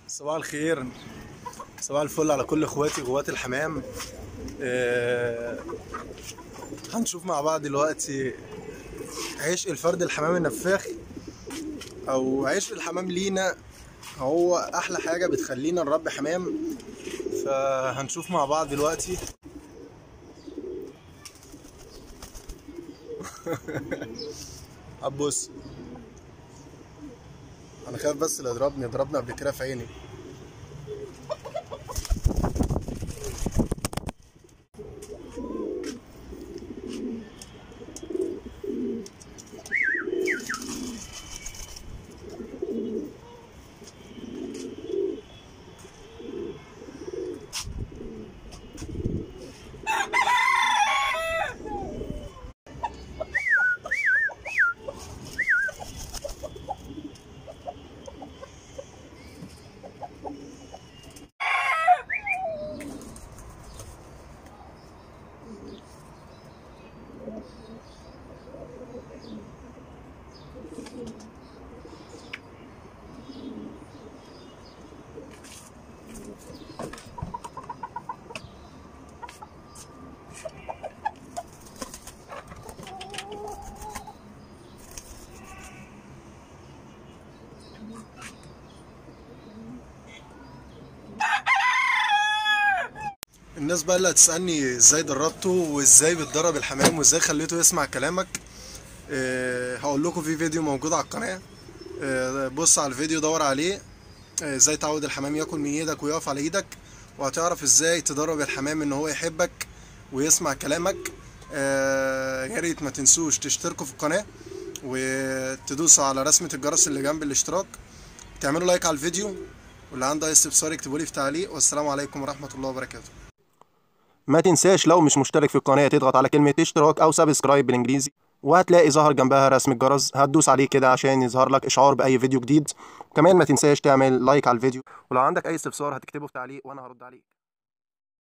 صباح الخير صباح الفل على كل اخواتي غوات الحمام آه، هنشوف مع بعض دلوقتي عشق الفرد الحمام النفاخ او عشق الحمام لينا هو احلى حاجه بتخلينا نربي حمام فهنشوف مع بعض دلوقتي ابص انا خايف بس اللي يضربني ضربني قبل كده في عيني الناس بقى اللي هتسألني ازاي دربته وازاي بتدرب الحمام وازاي خليته يسمع كلامك أه هقول لكم في فيديو موجود على القناة أه بص على الفيديو دور عليه آه، ازاي تعود الحمام ياكل من ايدك ويقف على ايدك وهتعرف ازاي تدرب الحمام ان هو يحبك ويسمع كلامك آه، يا ريت ما تنسوش تشتركوا في القناة وتدوسوا على رسمة الجرس اللي جنب الاشتراك تعملوا لايك على الفيديو واللي عنده اي استفسار يكتبوا لي في تعليق والسلام عليكم ورحمة الله وبركاته ما تنساش لو مش مشترك في القناة تضغط على كلمة اشتراك أو سبسكرايب بالإنجليزي وهتلاقي ظهر جنبها رسم الجرس هتدوس عليه كده عشان يظهر لك إشعار بأي فيديو جديد وكمان ما تنساش تعمل لايك على الفيديو ولو عندك أي استفسار هتكتبه في تعليق وأنا هرد عليك